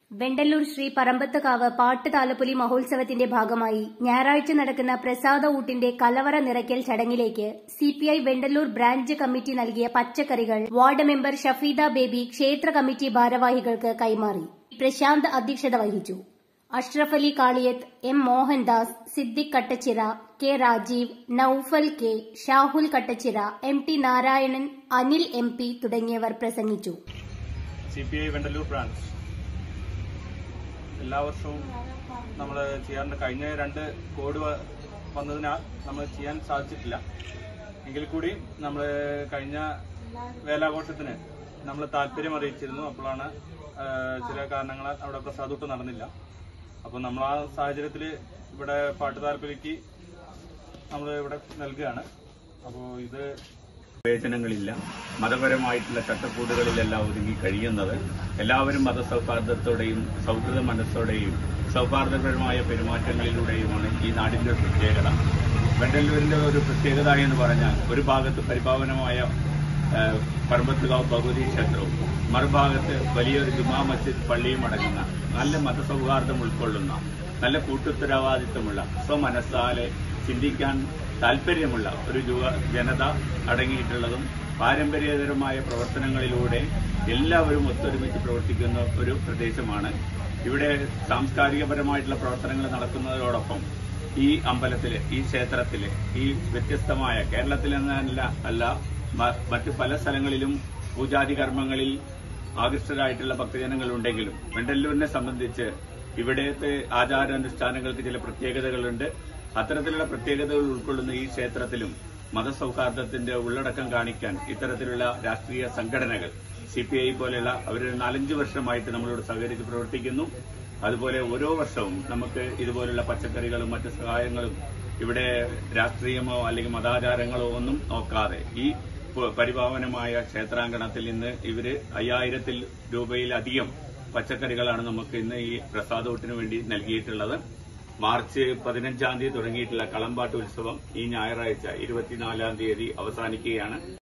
വെണ്ടല്ലൂർ ശ്രീ പറമ്പത്തുകാവ് പാട്ട് താലപ്പൊലി മഹോത്സവത്തിന്റെ ഭാഗമായി ഞായറാഴ്ച നടക്കുന്ന പ്രസാദ ഊട്ടിന്റെ കലവറ നിറയ്ക്കൽ ചടങ്ങിലേക്ക് സിപിഐ വെണ്ടല്ലൂർ ബ്രാഞ്ച് കമ്മിറ്റി നൽകിയ പച്ചക്കറികൾ വാർഡ് മെമ്പർ ഷഫീദ ബേബി ക്ഷേത്ര കമ്മിറ്റി ഭാരവാഹികൾക്ക് കൈമാറി പ്രശാന്ത് അധ്യക്ഷത വഹിച്ചു Ashraf Ali Kaliyath M Mohandas Siddique Kattachira K Rajeev Noufal K Shahul Kattachira M T Narayanan Anil M P തുടങ്ങിയവർ പ്രസംഗിച്ചു C P I Vendallur branch എല്ലാ വർഷവും നമ്മൾ ചെയ്യാറുണ്ട് കഴിഞ്ഞ രണ്ട് കോവിഡ് വ- വന്നതിനാൽ നമ്മൾ ചെയ്യാൻ സാധിച്ചിട്ടില്ല എങ്കിൽ കൂടി നമ്മൾ കഴിഞ്ഞ വേലാഘോഷത്തിന് നമ്മൾ താല്പര്യം അറിയിച്ചിരുന്നു അപ്പോഴാണ് ആ, ചില കാരണങ്ങളാൽ അവിടെ പ്രസാദൂട്ട് നടന്നില്ല അപ്പോൾ നമ്മൾ ആ സാഹചര്യത്തിൽ ഇവിടെ പാട്ട് താല്പര്യക്ക് നമ്മൾ ഇവിടെ നൽകുകയാണ് അപ്പോൾ ഇത് വിവേചനങ്ങളില്ല മതപരമായിട്ടുള്ള ചട്ടക്കൂടുകളിലെല്ലാം ഒതുങ്ങി കഴിയുന്നത് എല്ലാവരും മതസൗഹാർദ്ദത്തോടെയും സൗഹൃദ മനസ്സോടെയും സൗഹാർദ്ദപരമായ പെരുമാറ്റങ്ങളിലൂടെയുമാണ് ഈ നാടിന്റെ ഒരു പ്രത്യേകത വെണ്ടല്ലൂരിന്റെ ഒരു പ്രത്യേകത എന്ന് പറഞ്ഞാൽ ഒരു ഭാഗത്ത് പരിപാവനമായ ആ, പറമ്പത്തുകാവ് ഭഗവതി ക്ഷേത്രവും മറുഭാഗത്ത് വലിയൊരു ജുമാ മസ്ജിദ് പള്ളിയും അടങ്ങുന്ന നല്ല മതസൗഹാർദ്ദം ഉൾക്കൊള്ളുന്ന നല്ല കൂട്ടുത്തരവാദിത്തമുള്ള സ്വമനസ്സാലെ ചിന്തിക്കാൻ താല്പര്യമുള്ള ഒരു യുവ ജനത അടങ്ങിയിട്ടുള്ളതും പാരമ്പര്യേതരമായ പ്രവർത്തനങ്ങളിലൂടെ എല്ലാവരും ഒത്തൊരുമിച്ച് പ്രവർത്തിക്കുന്ന ഒരു പ്രദേശമാണ് ഇവിടെ സാംസ്കാരികപരമായിട്ടുള്ള പ്രവർത്തനങ്ങൾ നടക്കുന്നതോടൊപ്പം ഈ അമ്പലത്തില് ഈ ക്ഷേത്രത്തില് ഈ വ്യത്യസ്തമായ കേരളത്തിൽ എന്നല്ല അല്ല മ- മറ്റ് പല സ്ഥലങ്ങളിലും പൂജാതി കർമ്മങ്ങളിൽ ആകൃഷ്ടരായിട്ടുള്ള ഭക്തജനങ്ങൾ ഉണ്ടെങ്കിലും വെണ്ടല്ലൂരിനെ സംബന്ധിച്ച് ഇവിടത്തെ ആചാരാനുഷ്ഠാനങ്ങൾക്ക് ചില പ്രത്യേകതകളുണ്ട് അത്തരത്തിലുള്ള പ്രത്യേകതകൾ ഉൾക്കൊള്ളുന്ന ഈ ക്ഷേത്രത്തിലും മതസൗഹാർദ്ദത്തിന്റെ ഉള്ളടക്കം കാണിക്കാൻ ഇത്തരത്തിലുള്ള രാഷ്ട്രീയ സംഘടനകൾ സി പി ഐ പോലെയുള്ള അവർ നാലഞ്ച് വർഷമായിട്ട് നമ്മളോട് സഹകരിച്ച് പ്രവർത്തിക്കുന്നു അതുപോലെ ഓരോ വർഷവും നമുക്ക് ഇതുപോലുള്ള പച്ചക്കറികളും മറ്റ് സഹായങ്ങളും ഇവിടെ രാഷ്ട്രീയമോ അല്ലെങ്കിൽ മതാചാരങ്ങളോ ഒന്നും നോക്കാതെ ഈ പ- പരിപാവനമായ ക്ഷേത്രാങ്കണത്തിൽ നിന്ന് ഇവര് അയ്യായിരത്തിൽ രൂപയിലധികം പച്ചക്കറികളാണ് നമുക്ക് ഇന്ന് ഈ പ്രസാദോട്ടിന് വേണ്ടി നൽകിയിട്ടുള്ളത് മാർച്ച് പതിനഞ്ചാം തീയതി തുടങ്ങിയിട്ടുള്ള കളമ്പാട്ട് ഉത്സവം ഈ ഞായറാഴ്ച ഇരുപത്തിനാലാം തീയതി അവസാനിക്കുകയാണ്